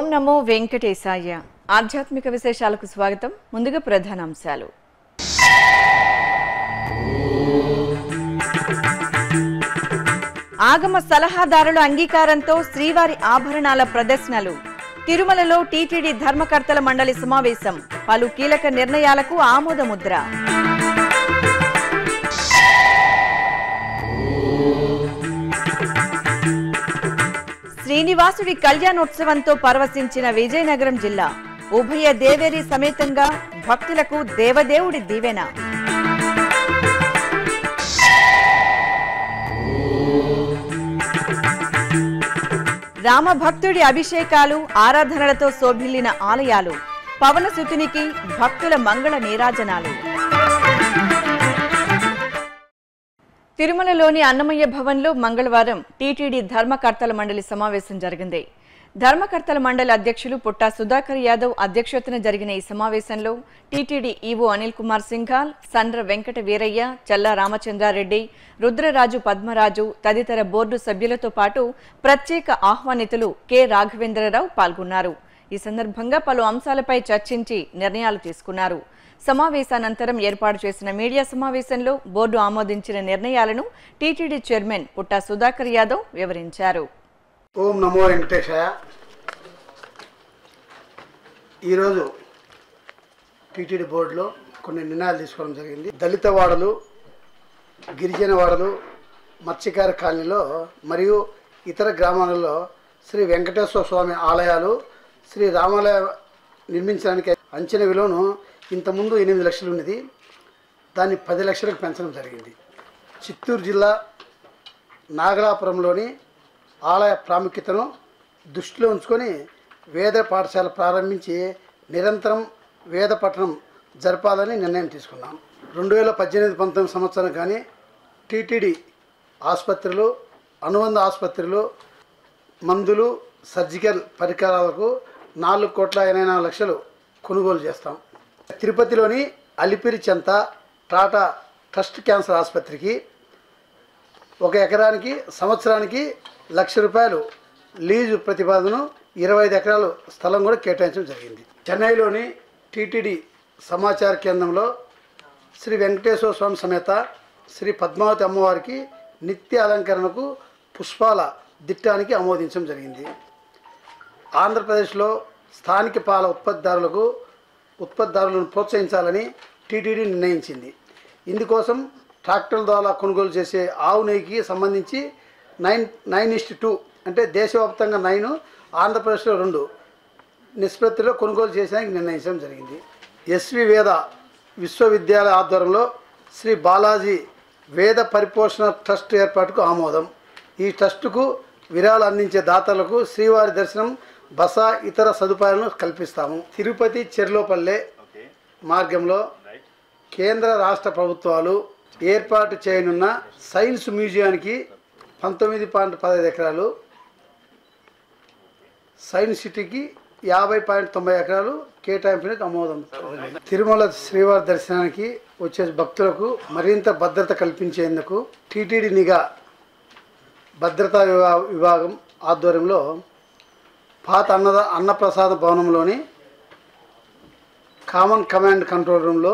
నమో వెంకటేశాయ ఆధ్యాత్మిక విశేషాలకు స్వాగతం ముందుగా ప్రధానాంశాలు ఆగమ సలహాదారుల అంగీకారంతో శ్రీవారి ఆభరణాల ప్రదర్శనలు తిరుమలలో టీటీడీ ధర్మకర్తల మండలి సమావేశం పలు కీలక నిర్ణయాలకు ఆమోదముద్ర శ్రీనివాసుడి కళ్యాణోత్సవంతో పరవశించిన విజయనగరం జిల్లా ఉభయ దేవేరి సమేతంగా భక్తులకు దేవదేవుడి దీవెన రామభక్తుడి అభిషేకాలు ఆరాధనలతో శోభిల్లిన ఆలయాలు పవనసుతునికి భక్తుల మంగళ నీరాజనాలు తిరుమలలోని అన్నమయ్య భవన్లో మంగళవారం టీటీడీ ధర్మకర్తల మండలి సమావేశం జరిగింది ధర్మకర్తల మండలి అధ్యక్షులు పుట్టా సుధాకర్ యాదవ్ అధ్యక్షతన జరిగిన ఈ సమావేశంలో టీటీడీ ఈవో అనిల్ కుమార్ సింఘాల్ సండ్ర వెంకట వీరయ్య చల్లా రామచంద్రారెడ్డి రుద్రరాజు పద్మరాజు తదితర బోర్డు సభ్యులతో పాటు ప్రత్యేక ఆహ్వానితులు కె రాఘవేంద్రరావు పాల్గొన్నారు ఈ సందర్భంగా పలు అంశాలపై చర్చించి నిర్ణయాలు తీసుకున్నారు సమావేశానంతరం ఏర్పాటు చేసిన మీడియా సమావేశంలో బోర్డు ఆమోదించిన నిర్ణయాలను టీటీడీ చైర్మన్ పుట్టా సుధాకర్ యాదవ్ వివరించారు ఓం నమో వెంకటేశాయ ఈరోజు టీటీడీ బోర్డులో కొన్ని నిర్ణయాలు తీసుకోవడం జరిగింది దళిత వాడలు గిరిజన వాడలు మత్స్యకార కాలనీలో మరియు ఇతర గ్రామాలలో శ్రీ వెంకటేశ్వర స్వామి ఆలయాలు శ్రీ రామాలయ నిర్మించడానికి అంచనా విలువను ఇంతకుముందు ఎనిమిది లక్షలు ఉన్నది దాన్ని పది లక్షలకు పెంచడం జరిగింది చిత్తూరు జిల్లా నాగలాపురంలోని ఆలయ ప్రాముఖ్యతను దృష్టిలో ఉంచుకొని వేద పాఠశాల ప్రారంభించి నిరంతరం వేద పఠనం జరపాలని నిర్ణయం తీసుకున్నాం రెండు వేల పద్దెనిమిది పంతొమ్మిది సంవత్సరం కానీ టీటీడీ ఆసుపత్రులు అనుబంధ ఆసుపత్రులు మందులు సర్జికల్ పరికరాలకు నాలుగు కోట్ల ఎనభై నాలుగు లక్షలు కొనుగోలు చేస్తాం తిరుపతిలోని అలిపిరి చెంత టాటా ట్రస్ట్ క్యాన్సర్ ఆసుపత్రికి ఒక ఎకరానికి సంవత్సరానికి లక్ష రూపాయలు లీజు ప్రతిపాదనను ఇరవై ఐదు ఎకరాలు స్థలం కూడా కేటాయించడం జరిగింది చెన్నైలోని టీటీడీ సమాచార కేంద్రంలో శ్రీ వెంకటేశ్వర స్వామి సమేత శ్రీ పద్మావతి అమ్మవారికి నిత్య అలంకరణకు పుష్పాల దిట్టానికి ఆమోదించడం జరిగింది ఆంధ్రప్రదేశ్లో స్థానిక పాల ఉత్పత్తిదారులకు ఉత్పత్తిదారులను ప్రోత్సహించాలని టీటీడీ నిర్ణయించింది ఇందుకోసం ట్రాక్టర్ల ద్వారా కొనుగోలు చేసే ఆవు నెయ్యికి సంబంధించి నైన్ నైన్ ఇస్ట్ టూ అంటే దేశవ్యాప్తంగా నైన్ ఆంధ్రప్రదేశ్లో రెండు నిష్పత్తిలో కొనుగోలు చేసేందుకు నిర్ణయించడం జరిగింది ఎస్వి వేద విశ్వవిద్యాలయ ఆధ్వర్యంలో శ్రీ బాలాజీ వేద పరిపోషణ ట్రస్ట్ ఏర్పాటుకు ఆమోదం ఈ ట్రస్టుకు విరాళాలు అందించే దాతలకు శ్రీవారి దర్శనం బస ఇతర సదుపాయాలను కల్పిస్తాము తిరుపతి చెర్లోపల్లె మార్గంలో కేంద్ర రాష్ట్ర ప్రభుత్వాలు ఏర్పాటు చేయనున్న సైన్స్ మ్యూజియానికి పంతొమ్మిది పాయింట్ పదహైదు ఎకరాలు సైన్స్ సిటీకి యాభై పాయింట్ తొంభై ఎకరాలు కేటాయింపునికి ఆమోదం తిరుమల శ్రీవారి దర్శనానికి వచ్చే భక్తులకు మరింత భద్రత కల్పించేందుకు టీటీడీ నిఘా భద్రతా విభా- విభాగం ఆధ్వర్యంలో పాత అన్నద అన్నప్రసాద భవనంలోని కామన్ కమాండ్ కంట్రోల్ రూమ్లో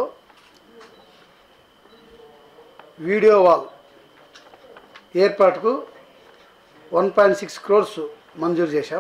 వీడియో వాల్ ఏర్పాటుకు వన్ పాయింట్ సిక్స్ క్రోర్స్ మంజూరు చేశాం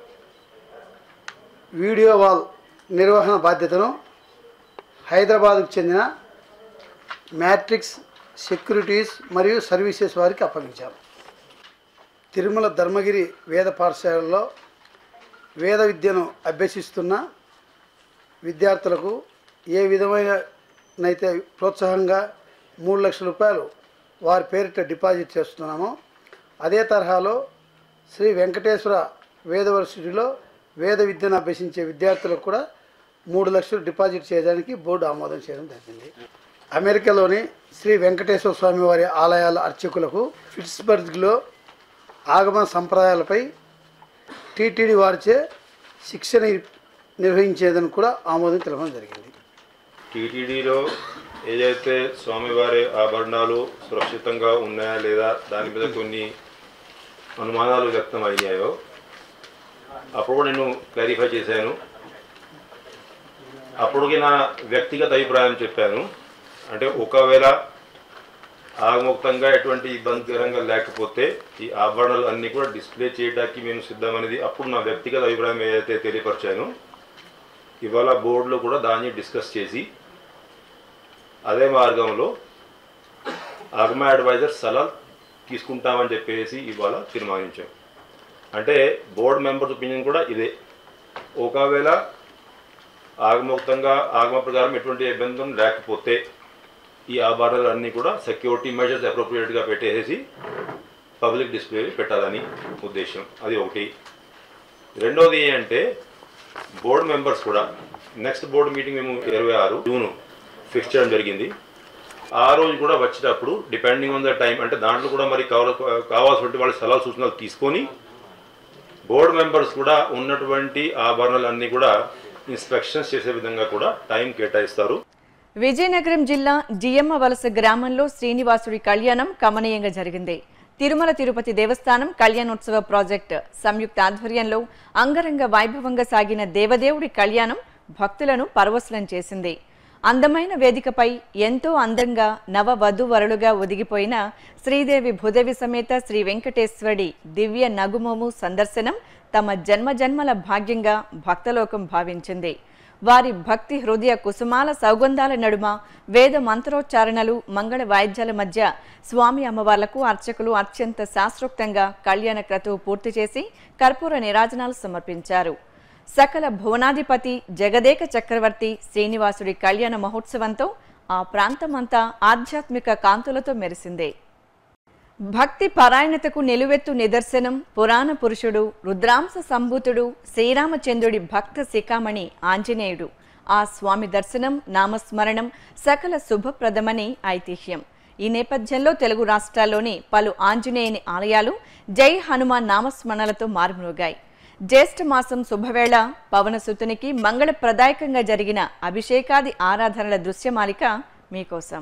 వీడియో వాల్ నిర్వహణ బాధ్యతను హైదరాబాద్కు చెందిన మ్యాట్రిక్స్ సెక్యూరిటీస్ మరియు సర్వీసెస్ వారికి అప్పగించాం తిరుమల ధర్మగిరి వేద పాఠశాలలో వేద విద్యను అభ్యసిస్తున్న విద్యార్థులకు ఏ విధమైననైతే ప్రోత్సాహంగా మూడు లక్షల రూపాయలు వారి పేరిట డిపాజిట్ చేస్తున్నామో అదే తరహాలో శ్రీ వెంకటేశ్వర వేద యూనివర్సిటీలో వేద విద్యను అభ్యసించే విద్యార్థులకు కూడా మూడు లక్షలు డిపాజిట్ చేయడానికి బోర్డు ఆమోదం చేయడం జరిగింది అమెరికాలోని శ్రీ వెంకటేశ్వర స్వామి వారి ఆలయాల అర్చకులకు ఫిట్స్బర్గ్లో ఆగమ సంప్రదాయాలపై టీటీడీ వారిచే శిక్షణ నిర్వహించేదని కూడా ఆమోదం తెలపడం జరిగింది టీటీడీలో ఏదైతే స్వామివారి ఆభరణాలు సురక్షితంగా ఉన్నాయా లేదా దాని మీద కొన్ని అనుమానాలు వ్యక్తం అయ్యాయో అప్పుడు కూడా నేను క్లారిఫై చేశాను అప్పటికి నా వ్యక్తిగత అభిప్రాయం చెప్పాను అంటే ఒకవేళ ఆగముక్తంగా ఎటువంటి ఇబ్బందికరంగా లేకపోతే ఈ ఆభరణాలు అన్నీ కూడా డిస్ప్లే చేయడానికి మేము సిద్ధమనేది అప్పుడు నా వ్యక్తిగత అభిప్రాయం ఏదైతే తెలియపరిచానో ఇవాళ బోర్డులో కూడా దాన్ని డిస్కస్ చేసి అదే మార్గంలో ఆగమ అడ్వైజర్ సలహా తీసుకుంటామని చెప్పేసి ఇవాళ తీర్మానించాం అంటే బోర్డు మెంబర్స్ ఒపీనియన్ కూడా ఇదే ఒకవేళ ఆగమోక్తంగా ఆగమ ప్రకారం ఎటువంటి ఇబ్బంది లేకపోతే ఈ ఆభరణాలు అన్నీ కూడా సెక్యూరిటీ మెజర్స్ అప్రోప్రియేట్గా పెట్టేసి పబ్లిక్ డిస్ప్లే పెట్టాలని ఉద్దేశం అది ఒకటి రెండోది ఏంటంటే బోర్డు మెంబర్స్ కూడా నెక్స్ట్ బోర్డు మీటింగ్ మేము ఇరవై ఆరు జూన్ ఫిక్స్ చేయడం జరిగింది ఆ రోజు కూడా వచ్చేటప్పుడు డిపెండింగ్ ఆన్ ద టైం అంటే దాంట్లో కూడా మరి కావాల కావాల్సినటువంటి వాళ్ళ సలహా సూచనలు తీసుకొని బోర్డు మెంబర్స్ కూడా ఉన్నటువంటి ఆభరణాలు అన్నీ కూడా ఇన్స్పెక్షన్స్ చేసే విధంగా కూడా టైం కేటాయిస్తారు విజయనగరం జిల్లా జియమ్మ వలస గ్రామంలో శ్రీనివాసుడి కళ్యాణం కమనీయంగా జరిగింది తిరుమల తిరుపతి దేవస్థానం కళ్యాణోత్సవ ప్రాజెక్ట్ సంయుక్త ఆధ్వర్యంలో అంగరంగ వైభవంగా సాగిన దేవదేవుడి కళ్యాణం భక్తులను పరవశులం చేసింది అందమైన వేదికపై ఎంతో అందంగా నవ వధూవరులుగా ఒదిగిపోయిన శ్రీదేవి భూదేవి సమేత శ్రీ వెంకటేశ్వరుడి దివ్య నగుమోము సందర్శనం తమ జన్మజన్మల భాగ్యంగా భక్తలోకం భావించింది వారి భక్తి హృదయ కుసుమాల సౌగంధాల నడుమ వేద మంత్రోచ్చారణలు మంగళ వాయిద్యాల మధ్య స్వామి అమ్మవార్లకు అర్చకులు అత్యంత శాస్త్రోక్తంగా కళ్యాణ క్రతువు పూర్తి చేసి కర్పూర నిరాజనాలు సమర్పించారు సకల భువనాధిపతి జగదేక చక్రవర్తి శ్రీనివాసుడి కళ్యాణ మహోత్సవంతో ఆ ప్రాంతమంతా ఆధ్యాత్మిక కాంతులతో మెరిసిందే భక్తి పరాయణతకు నిలువెత్తు నిదర్శనం పురాణ పురుషుడు రుద్రాంశ సంభూతుడు శ్రీరామచంద్రుడి భక్త శిఖామణి ఆంజనేయుడు ఆ స్వామి దర్శనం నామస్మరణం సకల శుభప్రదమని ఐతిహ్యం ఈ నేపథ్యంలో తెలుగు రాష్ట్రాల్లోని పలు ఆంజనేయుని ఆలయాలు జై హనుమాన్ నామస్మరణలతో మారుమోగాయి జ్యేష్ఠ మాసం శుభవేళ పవనసుతునికి మంగళప్రదాయకంగా జరిగిన అభిషేకాది ఆరాధనల దృశ్యమాలిక మీకోసం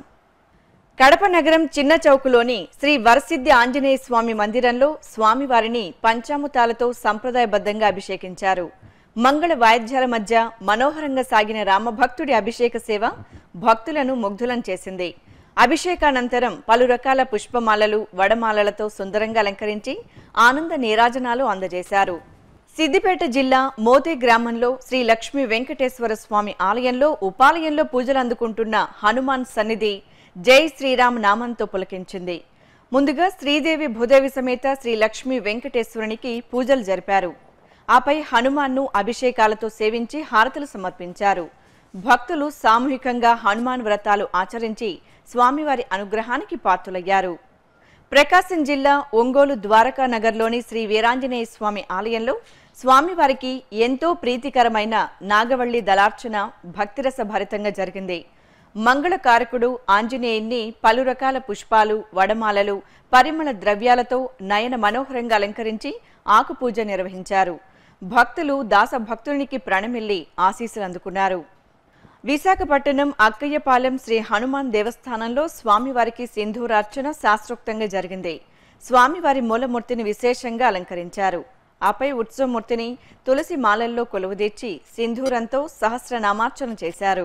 కడప నగరం చిన్న చౌకులోని శ్రీ వరసిద్ధి ఆంజనేయ స్వామి మందిరంలో స్వామివారిని పంచాముతాలతో సంప్రదాయబద్ధంగా అభిషేకించారు మంగళ వాయిద్యాల మధ్య మనోహరంగా సాగిన రామభక్తుడి అభిషేక సేవ భక్తులను ముగ్ధులం చేసింది అభిషేకానంతరం పలు రకాల పుష్పమాలలు వడమాలలతో సుందరంగా అలంకరించి ఆనంద నీరాజనాలు అందజేశారు సిద్దిపేట జిల్లా మోతే గ్రామంలో శ్రీ లక్ష్మీ వెంకటేశ్వర స్వామి ఆలయంలో ఉపాలయంలో పూజలు అందుకుంటున్న హనుమాన్ సన్నిధి జై శ్రీరామ్ నామంతో పులకించింది ముందుగా శ్రీదేవి భూదేవి సమేత శ్రీ లక్ష్మీ వెంకటేశ్వరునికి పూజలు జరిపారు ఆపై హనుమాన్ను అభిషేకాలతో సేవించి హారతులు సమర్పించారు భక్తులు సామూహికంగా హనుమాన్ వ్రతాలు ఆచరించి స్వామివారి అనుగ్రహానికి పాత్రులయ్యారు ప్రకాశం జిల్లా ఒంగోలు ద్వారకా నగర్లోని శ్రీ వీరాంజనేయ స్వామి ఆలయంలో స్వామివారికి ఎంతో ప్రీతికరమైన నాగవల్లి దళార్చన భక్తిరస భరితంగా జరిగింది మంగళకారకుడు ఆంజనేయుణ్ణి పలు రకాల పుష్పాలు వడమాలలు పరిమళ ద్రవ్యాలతో నయన మనోహరంగా అలంకరించి ఆకుపూజ నిర్వహించారు భక్తులు దాస భక్తునికి ప్రణమిల్లి ఆశీస్సులు అందుకున్నారు విశాఖపట్నం అక్కయ్యపాలెం శ్రీ హనుమాన్ దేవస్థానంలో స్వామివారికి సింధూరార్చన శాస్త్రోక్తంగా జరిగింది స్వామివారి మూలమూర్తిని విశేషంగా అలంకరించారు ఆపై ఉత్సవమూర్తిని తులసి మాలల్లో కొలువుదీర్చి సింధూరంతో సహస్రనామార్చన చేశారు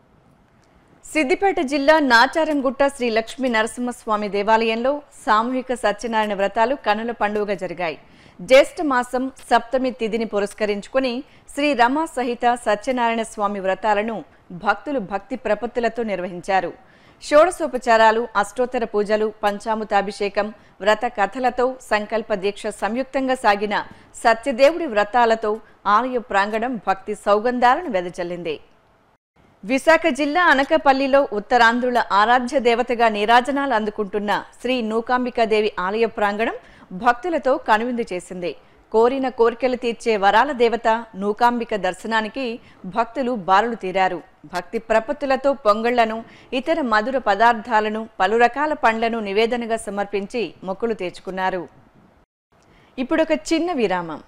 సిద్దిపేట జిల్లా నాచారంగుట్ట శ్రీ లక్ష్మీ నరసింహస్వామి దేవాలయంలో సామూహిక సత్యనారాయణ వ్రతాలు కనుల పండుగగా జరిగాయి జ్యేష్ఠ మాసం సప్తమి తిథిని పురస్కరించుకుని శ్రీ రమ సహిత సత్యనారాయణ స్వామి వ్రతాలను భక్తులు భక్తి ప్రపత్తులతో నిర్వహించారు షోడశోపచారాలు అష్టోత్తర పూజలు పంచామృతాభిషేకం వ్రత కథలతో సంకల్ప దీక్ష సంయుక్తంగా సాగిన సత్యదేవుడి వ్రతాలతో ఆలయ ప్రాంగణం భక్తి సౌగంధాలను వెదజల్లింది విశాఖ జిల్లా అనకపల్లిలో ఉత్తరాంధ్రుల ఆరాధ్య దేవతగా నీరాజనాలు అందుకుంటున్న శ్రీ నూకాంబికాదేవి ఆలయ ప్రాంగణం భక్తులతో కనువిందు చేసింది కోరిన కోరికలు తీర్చే వరాల దేవత నూకాంబిక దర్శనానికి భక్తులు బారులు తీరారు భక్తి ప్రపత్తులతో పొంగళ్లను ఇతర మధుర పదార్థాలను పలు రకాల పండ్లను నివేదనగా సమర్పించి మొక్కులు తీర్చుకున్నారు ఇప్పుడొక చిన్న విరామం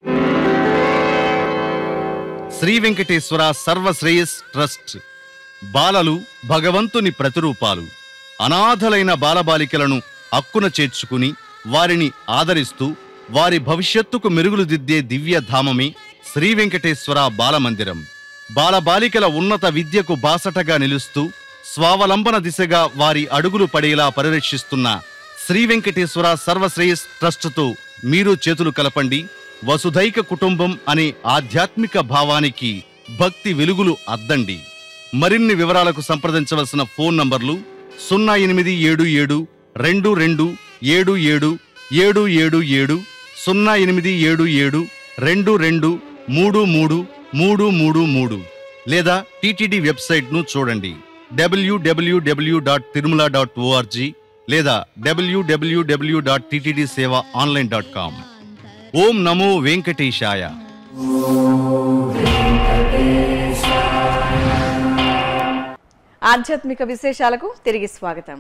శ్రీ వెంకటేశ్వర సర్వశ్రేయస్ ట్రస్ట్ బాలలు భగవంతుని ప్రతిరూపాలు అనాథలైన బాలబాలికలను అక్కున చేర్చుకుని వారిని ఆదరిస్తూ వారి భవిష్యత్తుకు మెరుగులు దిద్దే దివ్య ధామమే శ్రీ వెంకటేశ్వర బాలమందిరం బాలబాలికల ఉన్నత విద్యకు బాసటగా నిలుస్తూ స్వావలంబన దిశగా వారి అడుగులు పడేలా పరిరక్షిస్తున్న శ్రీ వెంకటేశ్వర సర్వశ్రేయస్ ట్రస్టుతో మీరు చేతులు కలపండి వసుధైక కుటుంబం అనే ఆధ్యాత్మిక భావానికి భక్తి వెలుగులు అద్దండి మరిన్ని వివరాలకు సంప్రదించవలసిన ఫోన్ నంబర్లు సున్నా ఎనిమిది ఏడు ఏడు రెండు రెండు ఏడు ఏడు ఏడు ఏడు ఏడు సున్నా ఎనిమిది ఏడు ఏడు రెండు రెండు మూడు మూడు మూడు మూడు మూడు లేదా టీటీడీ వెబ్సైట్ను చూడండి WWW dot Tirumala dot ORG లేదా WWW dot TTD Seva online dot com ఓం నమో వెంకటేశాయ ఆధ్యాత్మిక విశేషాలకు తిరిగి స్వాగతం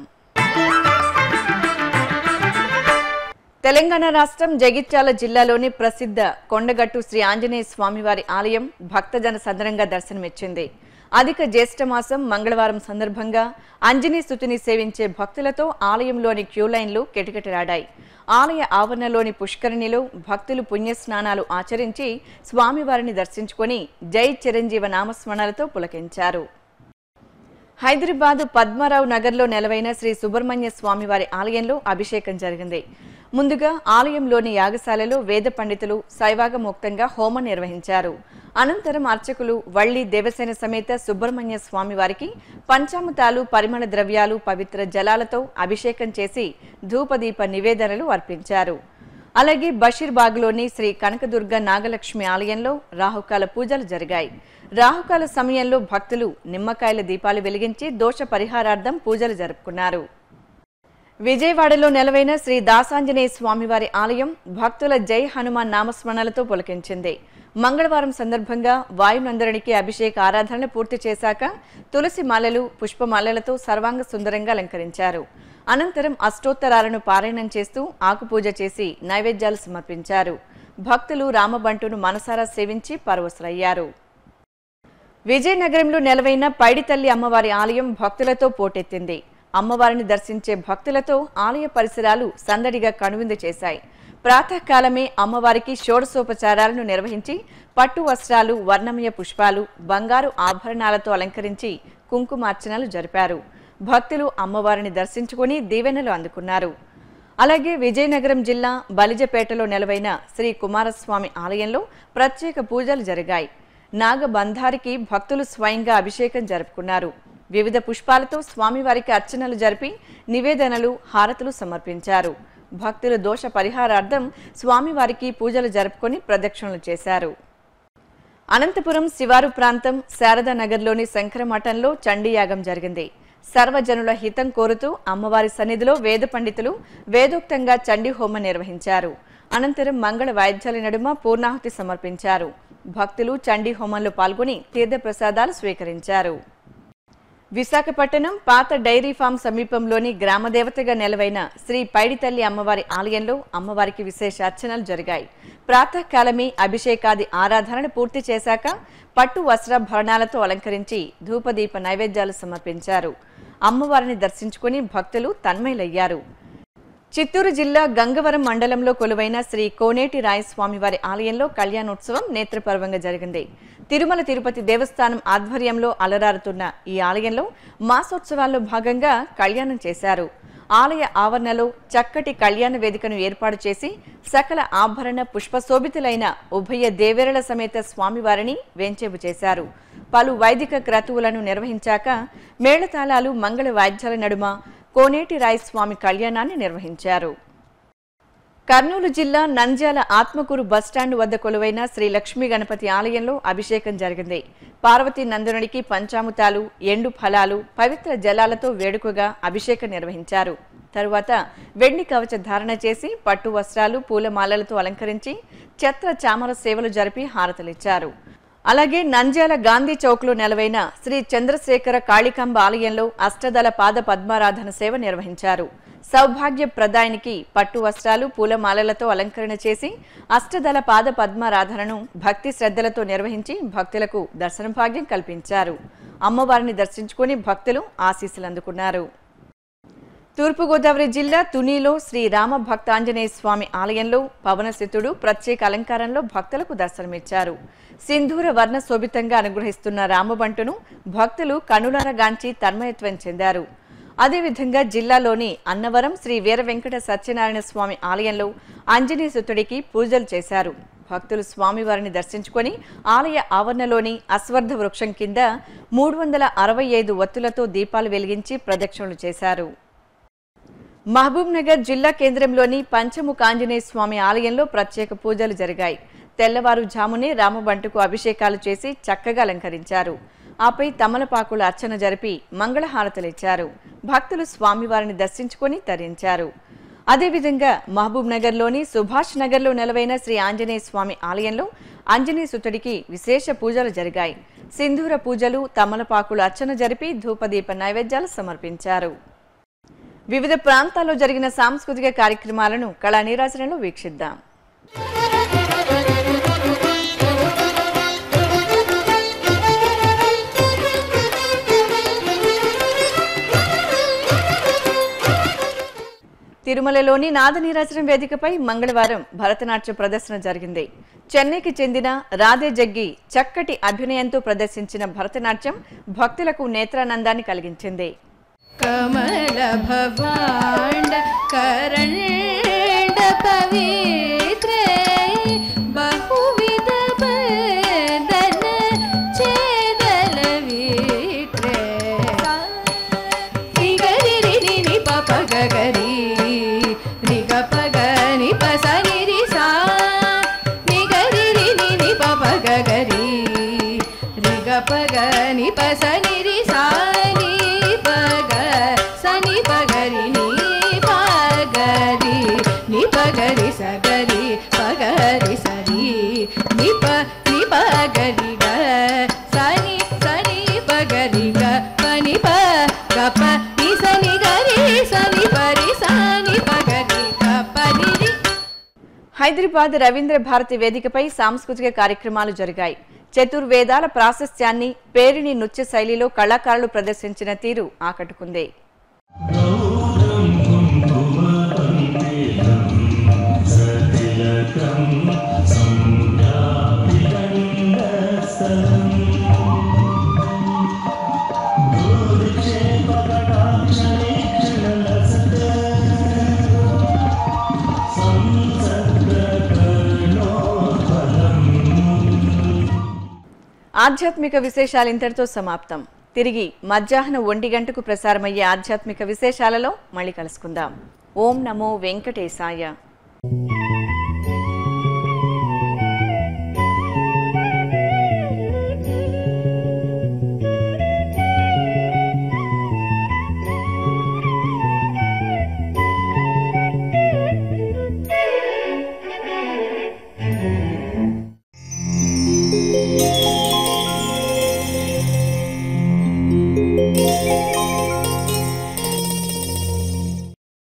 తెలంగాణ రాష్ట్రం జగిత్యాల జిల్లాలోని ప్రసిద్ధ కొండగట్టు శ్రీ ఆంజనేయ స్వామివారి ఆలయం భక్తజన సందరంగా దర్శనమిచ్చింది అధిక జ్యేష్ఠ మాసం మంగళవారం సందర్భంగా అంజనీ స్థుతిని సేవించే భక్తులతో ఆలయంలోని క్యూ లైన్లు కిటకిటలాడాయి ఆలయ ఆవరణలోని పుష్కరిణిలో భక్తులు పుణ్యస్నానాలు ఆచరించి స్వామివారిని దర్శించుకొని జై చిరంజీవ నామస్మరణలతో పులకించారు హైదరాబాద్ పద్మారావు నగర్లో నెలవైన శ్రీ సుబ్రహ్మణ్య స్వామివారి ఆలయంలో అభిషేకం జరిగింది ముందుగా ఆలయంలోని యాగశాలలో వేద పండితులు శైవాగమోక్తంగా హోమం నిర్వహించారు అనంతరం అర్చకులు వల్లి దేవసేన సమేత సుబ్రహ్మణ్య స్వామివారికి పంచామృతాలు పరిమళ ద్రవ్యాలు పవిత్ర జలాలతో అభిషేకం చేసి ధూపదీప నివేదనలు అర్పించారు అలాగే బషీర్బాగ్లోని శ్రీ కనకదుర్గ నాగలక్ష్మి ఆలయంలో రాహుకాల పూజలు జరిగాయి రాహుకాల సమయంలో భక్తులు నిమ్మకాయల దీపాలు వెలిగించి దోష పరిహారార్థం పూజలు జరుపుకున్నారు విజయవాడలో నెలవైన శ్రీ దాసాంజనేయ స్వామివారి ఆలయం భక్తుల జై హనుమాన్ నామస్మరణలతో పులకించింది మంగళవారం సందర్భంగా వాయునందరునికి అభిషేక ఆరాధనలు పూర్తి చేశాక తులసి మాలలు పుష్పమాలలతో సర్వాంగ సుందరంగా అలంకరించారు అనంతరం అష్టోత్తరాలను పారాయణం చేస్తూ ఆకుపూజ చేసి నైవేద్యాలు సమర్పించారు భక్తులు రామబంటును మనసారా సేవించి పరవశులయ్యారు విజయనగరంలో నెలవైన పైడితల్లి అమ్మవారి ఆలయం భక్తులతో పోటెత్తింది అమ్మవారిని దర్శించే భక్తులతో ఆలయ పరిసరాలు సందడిగా కనువిందు చేశాయి ప్రాతకాలమే అమ్మవారికి షోడశోపచారాలను నిర్వహించి పట్టు వస్త్రాలు వర్ణమయ పుష్పాలు బంగారు ఆభరణాలతో అలంకరించి కుంకుమార్చనలు జరిపారు భక్తులు అమ్మవారిని దర్శించుకుని దీవెనలు అందుకున్నారు అలాగే విజయనగరం జిల్లా బలిజపేటలో నెలవైన శ్రీ కుమారస్వామి ఆలయంలో ప్రత్యేక పూజలు జరిగాయి నాగబంధారికి భక్తులు స్వయంగా అభిషేకం జరుపుకున్నారు వివిధ పుష్పాలతో స్వామివారికి అర్చనలు జరిపి నివేదనలు హారతులు సమర్పించారు భక్తుల దోష పరిహారార్థం స్వామివారికి పూజలు జరుపుకొని ప్రదక్షిణలు చేశారు అనంతపురం శివారు ప్రాంతం శారదా నగర్లోని శంకరమఠంలో చండీయాగం జరిగింది సర్వజనుల హితం కోరుతూ అమ్మవారి సన్నిధిలో వేద పండితులు వేదోక్తంగా చండీ హోమం నిర్వహించారు అనంతరం మంగళ వాయిద్యాల నడుమ పూర్ణాహుతి సమర్పించారు భక్తులు చండీ హోమంలో పాల్గొని తీర్థప్రసాదాలు స్వీకరించారు విశాఖపట్నం పాత డైరీ ఫామ్ సమీపంలోని గ్రామదేవతగా నెలవైన శ్రీ పైడితల్లి అమ్మవారి ఆలయంలో అమ్మవారికి విశేష అర్చనలు జరిగాయి ప్రాతకాలమే అభిషేకాది ఆరాధనలు పూర్తి చేశాక పట్టు వస్త్రాభరణాలతో అలంకరించి ధూపదీప నైవేద్యాలు సమర్పించారు అమ్మవారిని దర్శించుకుని భక్తులు తన్మయులయ్యారు చిత్తూరు జిల్లా గంగవరం మండలంలో కొలువైన శ్రీ కోనేటి రాయస్వామివారి ఆలయంలో కళ్యాణోత్సవం నేత్రపర్వంగా జరిగింది తిరుమల తిరుపతి దేవస్థానం ఆధ్వర్యంలో అలరారుతున్న ఈ ఆలయంలో మాసోత్సవాల్లో భాగంగా కళ్యాణం చేశారు ఆలయ ఆవరణలో చక్కటి కళ్యాణ వేదికను ఏర్పాటు చేసి సకల ఆభరణ పుష్పశోభితులైన ఉభయ దేవేరల సమేత స్వామివారిని వేంచేపు చేశారు పలు వైదిక క్రతువులను నిర్వహించాక మేళతాళాలు మంగళ వాయిద్యాల నడుమ కోనేటి రాయస్వామి కళ్యాణాన్ని నిర్వహించారు కర్నూలు జిల్లా నంద్యాల ఆత్మకూరు బస్టాండ్ వద్ద కొలువైన శ్రీ లక్ష్మీ గణపతి ఆలయంలో అభిషేకం జరిగింది పార్వతీ నందనుడికి పంచాముతాలు ఎండు ఫలాలు పవిత్ర జలాలతో వేడుకగా అభిషేకం నిర్వహించారు తరువాత వెండి కవచ ధారణ చేసి పట్టు వస్త్రాలు పూలమాలలతో అలంకరించి ఛత్ర చామర సేవలు జరిపి హారతలిచ్చారు అలాగే నంద్యాల గాంధీ చౌక్లో నెలవైన శ్రీ చంద్రశేఖర కాళికాంబ ఆలయంలో అష్టదళ పాద పద్మారాధన సేవ నిర్వహించారు సౌభాగ్య ప్రదాయానికి పట్టు వస్త్రాలు పూలమాలలతో అలంకరణ చేసి అష్టదళ పాద పద్మారాధనను భక్తి శ్రద్ధలతో నిర్వహించి భక్తులకు దర్శన భాగ్యం కల్పించారు అమ్మవారిని దర్శించుకుని భక్తులు ఆశీస్సులు అందుకున్నారు తూర్పుగోదావరి జిల్లా తునిలో శ్రీ రామ భక్తాంజనేయ స్వామి ఆలయంలో పవనసితుడు ప్రత్యేక అలంకారంలో భక్తులకు దర్శనమిచ్చారు సింధూర వర్ణ శోభితంగా అనుగ్రహిస్తున్న రామబంటును భక్తులు కనులరగాంచి తన్మయత్వం చెందారు అదేవిధంగా జిల్లాలోని అన్నవరం శ్రీ వీర వెంకట సత్యనారాయణ స్వామి ఆలయంలో అంజనీ సుతుడికి పూజలు చేశారు భక్తులు స్వామివారిని దర్శించుకొని ఆలయ ఆవరణలోని అశ్వర్థ వృక్షం కింద మూడు వందల అరవై ఐదు ఒత్తులతో దీపాలు వెలిగించి ప్రదక్షిణలు చేశారు మహబూబ్ నగర్ జిల్లా కేంద్రంలోని పంచముఖ ఆంజనేయ స్వామి ఆలయంలో ప్రత్యేక పూజలు జరిగాయి తెల్లవారుజామునే రామబంటుకు అభిషేకాలు చేసి చక్కగా అలంకరించారు ఆపై తమలపాకుల అర్చన జరిపి మంగళహారతలిచ్చారు భక్తులు స్వామివారిని దర్శించుకొని తరించారు అదేవిధంగా మహబూబ్ నగర్లోని సుభాష్ నగర్లో నెలవైన శ్రీ ఆంజనేయ స్వామి ఆలయంలో ఆంజనేయ సుతుడికి విశేష పూజలు జరిగాయి సింధూర పూజలు తమలపాకుల అర్చన జరిపి ధూపదీప నైవేద్యాలు సమర్పించారు వివిధ ప్రాంతాల్లో జరిగిన సాంస్కృతిక కార్యక్రమాలను కళా నీరాజనలో వీక్షిద్దాం తిరుమలలోని నాద నీరాజనం వేదికపై మంగళవారం భరతనాట్య ప్రదర్శన జరిగింది చెన్నైకి చెందిన రాధే జగ్గి చక్కటి అభినయంతో ప్రదర్శించిన భరతనాట్యం భక్తులకు నేత్రానందాన్ని కలిగించింది कमल भवाण्ड करण्ड पवित्रे बहुविध बदन चेदल विट्रे निगरि रि नि नि प प ग ग रि रि ग प ग नि प स नि रि सा नि ग रि रि नि नि प प ग ग रि रि ग प ग नि प स नि रि सा नि प ग स नि प ग रि नि प ग रि नि प ग रि स ग रि प ग रि स रि नि प नि प ग रि ग स नि स नि प ग रि ग प नि प ग प नि स नि ग रि स नि प रि स नि प ग रि ग प नि रि హైదరాబాద్ రవీంద్ర భారతి వేదికపై సాంస్కృతిక కార్యక్రమాలు జరిగాయి చతుర్వేదాల ప్రాశస్త్యాన్ని పేరిణి నృత్య శైలిలో కళాకారులు ప్రదర్శించిన తీరు ఆకట్టుకుంది ఆధ్యాత్మిక విశేషాలు ఇంతటితో సమాప్తం తిరిగి మధ్యాహ్నం ఒంటి గంటకు ప్రసారమయ్యే ఆధ్యాత్మిక విశేషాలలో మళ్ళీ కలుసుకుందాం ఓం నమో వెంకటేశాయ